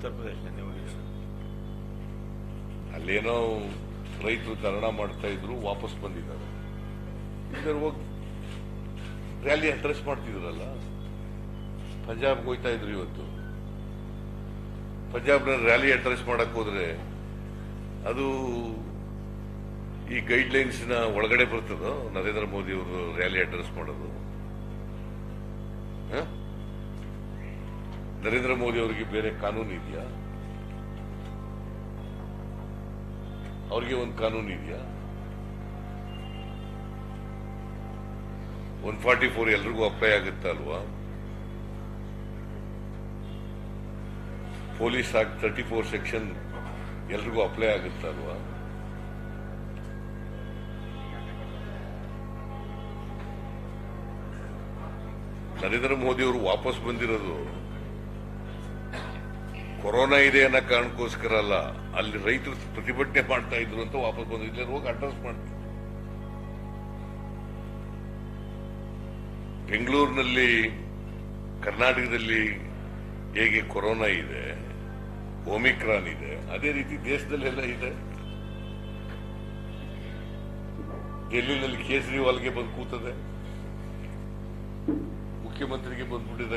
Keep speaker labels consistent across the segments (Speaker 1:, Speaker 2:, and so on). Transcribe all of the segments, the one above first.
Speaker 1: ಉತ್ತರ ಪ್ರದೇಶನಲ್ಲಿ ಹೋಗಿ ಸರ್
Speaker 2: ಅಲ್ಲೇನೋ ರೈತರು ಧರಣ ಮಾಡ್ತಾ ಇದ್ರು ವಾಪಸ್ ಬಂದಿದ್ದಾರೆ ಇದ್ದಾರೆ ಹೋಗಿ ರ್ಯಾಲಿ ಅಡ್ರೆಸ್ ಮಾಡ್ತಿದ್ರಲ್ಲ ಪಂಜಾಬ್ಗೆ ಹೋಯ್ತಾ ಇದ್ರು ಇವತ್ತು ಪಂಜಾಬ್ನ ರ್ಯಾಲಿ ಅಡ್ರೆಸ್ ಮಾಡಕ್ ಹೋದ್ರೆ ಅದು ಈ ಗೈಡ್ ಲೈನ್ಸ್ ನ ಒಳಗಡೆ ಬರ್ತದೋ ನರೇಂದ್ರ ಮೋದಿ ಅವರು ರ್ಯಾಲಿ ಅಡ್ರೆಸ್ ಮಾಡೋದು ಹ? ನರೇಂದ್ರ ಮೋದಿ ಅವರಿಗೆ ಬೇರೆ ಕಾನೂನು ಇದೆಯಾ ಅವ್ರಿಗೆ ಒಂದು ಕಾನೂನು ಇದೆಯಾ ಒನ್ ಫಾರ್ಟಿ ಫೋರ್ ಎಲ್ರಿಗೂ ಅಪ್ಲೈ ಆಗುತ್ತಾ ಅಲ್ವಾ police act thirty four section ಎಲ್ರಿಗೂ ಅಪ್ಲೈ ಆಗುತ್ತಾ ಅಲ್ವಾ ನರೇಂದ್ರ ಮೋದಿ ಅವರು ವಾಪಸ್ ಬಂದಿರೋದು ಕೊರೋನಾ ಇದೆ ಅನ್ನೋ ಕಾರಣಕ್ಕೋಸ್ಕರ ಅಲ್ಲ ಅಲ್ಲಿ ರೈತರು ಪ್ರತಿಭಟನೆ ಮಾಡ್ತಾ ಇದ್ರು ಅಂತ ವಾಪಸ್ ಬಂದ್ರು ಇಲ್ಲ ಹೋಗಿ ಅಡ್ರೆಸ್ ಮಾಡ್ತಾರೆ ಬೆಂಗಳೂರಿನಲ್ಲಿ ಕರ್ನಾಟಕದಲ್ಲಿ ಹೇಗೆ ಕೊರೋನಾ ಇದೆ ಒಮಿಕ್ರಾನ್ ಇದೆ ಅದೇ ರೀತಿ ದೇಶದಲ್ಲೆಲ್ಲ ಇದೆ ಡೆಲ್ಲಿನಲ್ಲಿ ಕೇಜ್ರಿವಾಲ್ಗೆ ಬಂದು ಕೂತದೆ ಮುಖ್ಯಮಂತ್ರಿಗೆ ಬಂದ್ಬಿಟ್ಟಿದೆ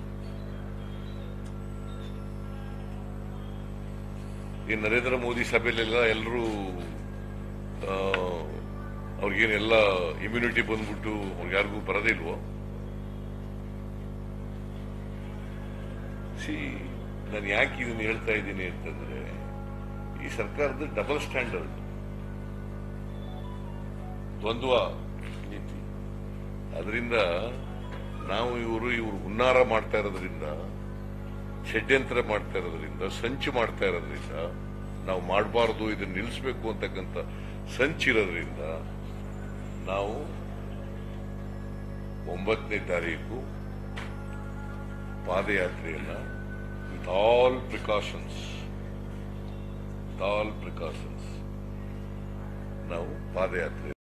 Speaker 2: ಈ ನರೇಂದ್ರ ಮೋದಿ ಸಭೆಯಲ್ಲೆಲ್ಲ ಎಲ್ಲರೂ ಅವ್ರಿಗೇನೆಲ್ಲ ಇಮ್ಯುನಿಟಿ ಬಂದ್ಬಿಟ್ಟು ಅವ್ರಿಗೆ ಯಾರಿಗೂ ಬರೋದೇ ಇಲ್ವೋ ಸಿ ನಾನು ಯಾಕೆ ಇದನ್ನ ಹೇಳ್ತಾ ಇದ್ದೀನಿ ಅಂತಂದ್ರೆ ಈ ಸರ್ಕಾರದ ಡಬಲ್ ಸ್ಟ್ಯಾಂಡರ್ಡ್ ದ್ವಂದ್ವ ನೀತಿ ಅದರಿಂದ ನಾವು ಇವರು ಇವರು ಹುನ್ನಾರ ಮಾಡ್ತಾ ಇರೋದ್ರಿಂದ ಷಡ್ಯಂತ್ರ ಮಾಡ್ತಾ ಇರೋದ್ರಿಂದ ಸಂಚು ಮಾಡ್ತಾ ಇರೋದ್ರಿಂದ ನಾವು ಮಾಡಬಾರದು ಇದನ್ನ ನಿಲ್ಲಿಸಬೇಕು ಅಂತಕ್ಕಂಥ ಸಂಚಿರೋದ್ರಿಂದ ನಾವು ಒಂಬತ್ತನೇ ತಾರೀಕು ಪಾದಯಾತ್ರೆಯನ್ನ with all precautions with all precautions ನಾವು ಪಾದಯಾತ್ರೆ